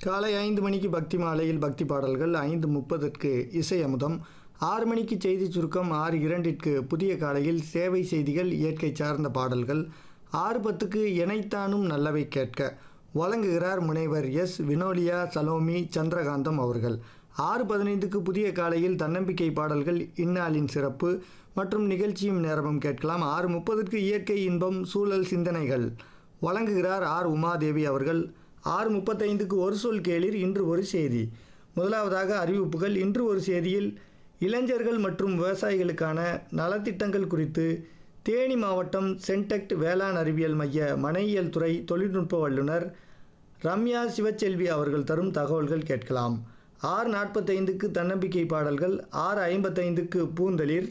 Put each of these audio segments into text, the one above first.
காலை ஐந்து மணிக்கு பக்தி மாலையில் பக்தி பாடல்கள் ஐந்து முப்பதற்கு இசை அமுதம் ஆறு மணிக்கு செய்தி சுருக்கம் ஆறு இரண்டிற்கு புதிய காலையில் சேவை செய்திகள் இயற்கை சார்ந்த பாடல்கள் ஆறு பத்துக்கு இணைத்தானும் நல்லவை கேட்க வழங்குகிறார் முனைவர் எஸ் வினோலியா சலோமி சந்திரகாந்தம் அவர்கள் ஆறு பதினைந்துக்கு புதிய காலையில் தன்னம்பிக்கை பாடல்கள் இந்நாளின் சிறப்பு மற்றும் நிகழ்ச்சியும் நேரமும் கேட்கலாம் ஆறு முப்பதுக்கு இயற்கை இன்பம் சூழல் சிந்தனைகள் வழங்குகிறார் ஆர் உமாதேவி அவர்கள் ஆறு முப்பத்தைந்துக்கு ஒரு சொல் கேளிர் இன்று ஒரு செய்தி முதலாவதாக அறிவிப்புகள் இன்று ஒரு செய்தியில் இளைஞர்கள் மற்றும் விவசாயிகளுக்கான நலத்திட்டங்கள் குறித்து தேனி மாவட்டம் சென்டெக்ட் வேளாண் அறிவியல் மைய மனையியல் துறை தொழில்நுட்ப வல்லுநர் ரம்யா சிவச்செல்வி அவர்கள் தரும் தகவல்கள் கேட்கலாம் ஆறு நாற்பத்தைந்துக்கு தன்னம்பிக்கை பாடல்கள் ஆறு ஐம்பத்தைந்துக்கு பூந்தளிர்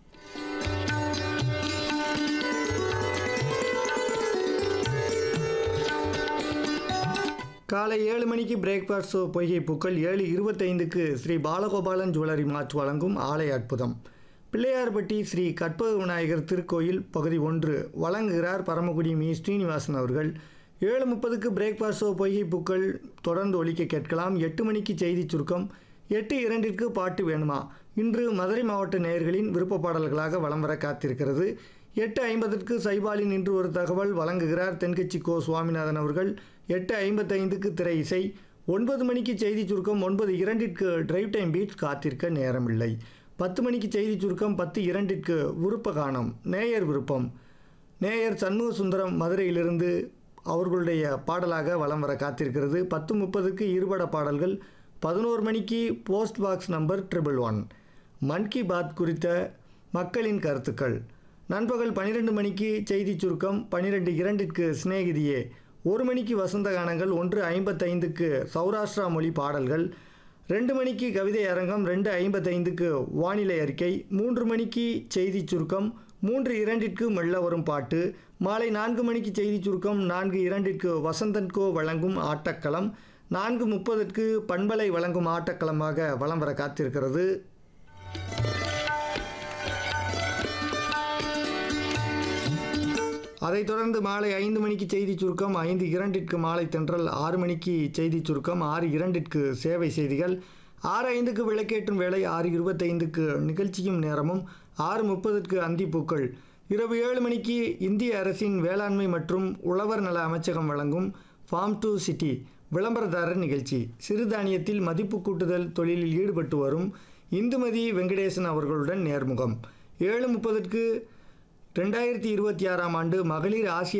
காலை ஏழு மணிக்கு பிரேக்ஃபாஸ்ட் ஷோ பொய்கை பூக்கள் ஏழு இருபத்தைந்துக்கு ஸ்ரீ பாலகோபாலன் ஜுவல்லரி மார்ட் வழங்கும் ஆலய அற்புதம் பிள்ளையார்பட்டி ஸ்ரீ கற்பக விநாயகர் திருக்கோயில் பகுதி ஒன்று வழங்குகிறார் பரமக்குடி மீ ஸ்ரீனிவாசன் அவர்கள் ஏழு முப்பதுக்கு பிரேக்ஃபாஸ்ட் ஷோ பொய்கை பூக்கள் தொடர்ந்து ஒலிக்க கேட்கலாம் எட்டு மணிக்கு செய்தி சுருக்கம் எட்டு இரண்டிற்கு பாட்டு வேணுமா இன்று மதுரை மாவட்ட நேயர்களின் விருப்ப பாடல்களாக வலம் வர காத்திருக்கிறது எட்டு ஐம்பதற்கு சைபாலின் இன்று ஒரு தகவல் வழங்குகிறார் தென்கட்சி கோ சுவாமிநாதன் அவர்கள் எட்டு ஐம்பத்தைந்துக்கு திரை இசை ஒன்பது மணிக்கு செய்தி சுருக்கம் ஒன்பது இரண்டிற்கு டிரைவ் டைம் பீட் காத்திருக்க நேரமில்லை பத்து மணிக்கு செய்தி சுருக்கம் பத்து இரண்டிற்கு விருப்ப காணம் நேயர் விருப்பம் நேயர் சண்முக சுந்தரம் மதுரையிலிருந்து அவர்களுடைய பாடலாக வலம் வர காத்திருக்கிறது பத்து முப்பதுக்கு இருபட பாடல்கள் பதினோரு மணிக்கு post box number triple one Mann Ki Baat குறித்த மக்களின் கருத்துக்கள் நண்பகல் பன்னிரெண்டு மணிக்கு செய்தி சுருக்கம் பன்னிரெண்டு இரண்டிற்கு சிநேகிதியே ஒரு மணிக்கு வசந்த கானங்கள் ஒன்று ஐம்பத்தைந்துக்கு சௌராஷ்டிரா மொழி பாடல்கள் ரெண்டு மணிக்கு கவிதை அரங்கம் ரெண்டு ஐம்பத்தைந்துக்கு வானிலை அறிக்கை மூன்று மணிக்கு செய்தி சுருக்கம் மூன்று இரண்டிற்கு மெல்ல வரும் பாட்டு மாலை நான்கு மணிக்கு செய்தி சுருக்கம் நான்கு இரண்டிற்கு வசந்தன்கோ வழங்கும் ஆட்டக்களம் நான்கு முப்பதற்கு பண்பலை வழங்கும் ஆட்டக்களமாக வலம் வர காத்திருக்கிறது அதைத் தொடர்ந்து மாலை ஐந்து மணிக்கு செய்தி சுருக்கம் ஐந்து இரண்டிற்கு மாலை தென்றல் ஆறு மணிக்கு செய்தி சுருக்கம் ஆறு இரண்டிற்கு சேவை செய்திகள் ஆறு ஐந்துக்கு விளக்கேற்றும் வேலை ஆறு இருபத்தைந்துக்கு நிகழ்ச்சியும் நேரமும் ஆறு முப்பதுக்கு அந்திப்பூக்கள் இரவு ஏழு மணிக்கு இந்திய அரசின் வேளாண்மை மற்றும் உழவர் நல அமைச்சகம் வழங்கும் ஃபார்ம் டு சிட்டி விளம்பரதாரர் நிகழ்ச்சி சிறுதானியத்தில் மதிப்பு கூட்டுதல் தொழிலில் ஈடுபட்டு வரும் இந்துமதி வெங்கடேசன் அவர்களுடன் நேர்முகம் ஏழு முப்பதுக்கு ரெண்டாயிரத்தி இருபத்தி ஆறாம் ஆண்டு மகளிர் ஆசிய